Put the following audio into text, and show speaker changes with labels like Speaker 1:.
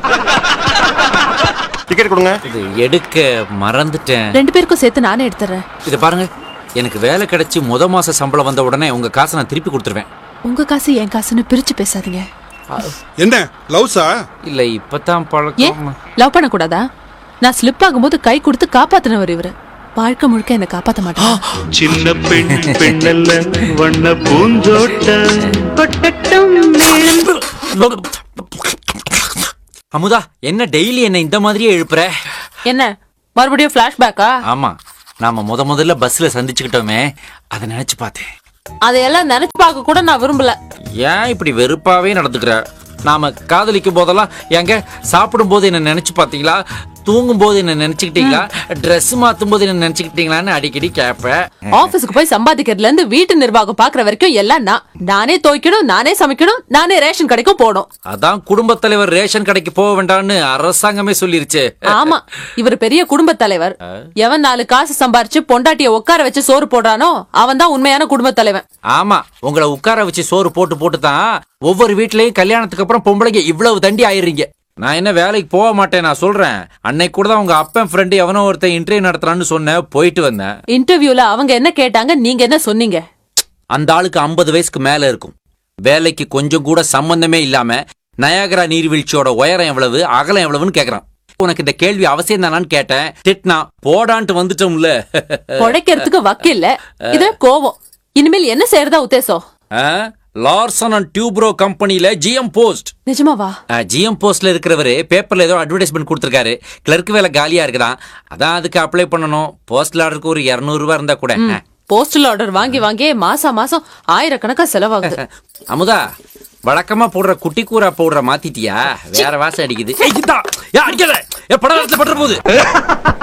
Speaker 1: Ticket கொடுங்க
Speaker 2: இது எடுக்க மறந்துட்டேன்
Speaker 3: ரெண்டு பேருக்கும் சேர்த்து நானே எடுத்துறேன்
Speaker 2: இது பாருங்க எனக்கு வேலை கிடைச்சு முத மாச சம்பளம் வந்த உடனே உங்க காசை நான் திருப்பி கொடுத்துருவேன்
Speaker 3: உங்க காசு என் காசுன்னு பிரிச்சு பேசாதீங்க
Speaker 4: என்ன லவ்ஸா
Speaker 2: இல்ல இப்பதான்
Speaker 3: ஏன்
Speaker 2: பழக்கம்
Speaker 3: லவ் பண்ண கூடாதா நான் ஸ்லிப் ஆகும்போது கை கொடுத்து காப்பாத்தினவர் இவரு வாழ்க்கை முழுக்க என்ன காப்பாத்த மாட்டேன்
Speaker 5: சின்ன பெண் பெண்ணல்ல வண்ண பூந்தோட்டம்
Speaker 3: கொட்டட்டும் மேளம்.
Speaker 2: அமுதா என்ன டெய்லி என்ன இந்த மாதிரியே எழுப்புற
Speaker 3: என்ன மறுபடியும் பிளாஷ்பேக்கா
Speaker 2: ஆமா நாம முத முதல்ல பஸ்ல சந்திச்சுக்கிட்டோமே அதை நினைச்சு பார்த்தேன்
Speaker 3: அதையெல்லாம் நினைச்சு பார்க்க கூட நான் விரும்பல
Speaker 2: ஏன் இப்படி வெறுப்பாவே நடந்துக்கிற நாம காதலிக்கும் போதெல்லாம் எங்க சாப்பிடும் போது என்ன நினைச்சு பாத்தீங்களா தூங்கும் போது என்ன நினைச்சுக்கிட்டீங்களா Dress மாத்தும் போது என்ன நினைச்சுக்கிட்டீங்களான்னு அடிக்கடி கேட்பேன்
Speaker 3: ஆபீஸ்க்கு போய் சம்பாதிக்கிறதுல இருந்து வீட்டு நிர்வாகம் பாக்குற வரைக்கும் எல்லாம் நான் நானே துவைக்கணும் நானே சமைக்கணும் நானே ரேஷன் கடைக்கும் போகணும்
Speaker 2: அதான் குடும்பத் தலைவர் ரேஷன் கடைக்கு போக வேண்டாம்னு அரசாங்கமே சொல்லிருச்சு
Speaker 3: ஆமா இவர் பெரிய குடும்ப தலைவர் எவன் நாலு காசு சம்பாரிச்சு பொண்டாட்டிய உட்கார வச்சு சோறு போடுறானோ அவன் தான் உண்மையான குடும்ப தலைவன்
Speaker 2: ஆமா உங்களை உட்கார வச்சு சோறு போட்டு போட்டு தான் ஒவ்வொரு வீட்லயும் கல்யாணத்துக்கு அப்புறம் பொம்பளைங்க இவ்வளவு தண்டி ஆயிடுறீங்க நான் என்ன வேலைக்கு போக மாட்டேன் நான் சொல்றேன் அன்னைக்கு கூட தான் உங்க அப்பன் ஃப்ரெண்டு எவனோ ஒருத்தன் இன்டர்வியூ நடத்துறான்னு சொன்னேன் போயிட்டு வந்தேன்
Speaker 3: இன்டர்வியூல அவங்க என்ன கேட்டாங்க நீங்க என்ன சொன்னீங்க
Speaker 2: அந்த ஆளுக்கு ஐம்பது வயசுக்கு மேல இருக்கும் வேலைக்கு கொஞ்சம் கூட சம்பந்தமே இல்லாம நயாகரா நீர்வீழ்ச்சியோட உயரம் எவ்வளவு அகலம் எவ்வளவுன்னு கேக்குறான் உனக்கு இந்த கேள்வி அவசியம் தானான்னு கேட்டேன் திட்னா போடான்ட்டு வந்துட்டோம்ல
Speaker 3: பொழைக்கிறதுக்கு வக்கில்ல இதுல கோவம் இனிமேல் என்ன செய்யறதா உத்தேசம்
Speaker 2: ஆ? லார்சன் அண்ட் டியூப்ரோ கம்பெனில ஜிஎம் போஸ்ட்
Speaker 3: நிஜமாவா
Speaker 2: ஜிஎம் போஸ்ட்ல இருக்கிறவரு பேப்பர்ல ஏதோ அட்வர்டைஸ்மெண்ட் கொடுத்துருக்காரு கிளர்க் வேலை காலியா இருக்குதான் அதான் அதுக்கு அப்ளை பண்ணணும் போஸ்டல் ஆர்டருக்கு ஒரு 200 ரூபாய் இருந்தா கூட
Speaker 3: போஸ்டல் ஆர்டர் வாங்கி வாங்கி மாசம் மாசம் ஆயிரக்கணக்கா செலவாகுது
Speaker 2: அமுதா வழக்கமா போடுற குட்டி கூரா போடுற மாத்திட்டியா வேற வாசம் அடிக்குது ஏய், இந்தா. ஏய், அடிக்காத. ஏய், படம் பட்டுற போகுது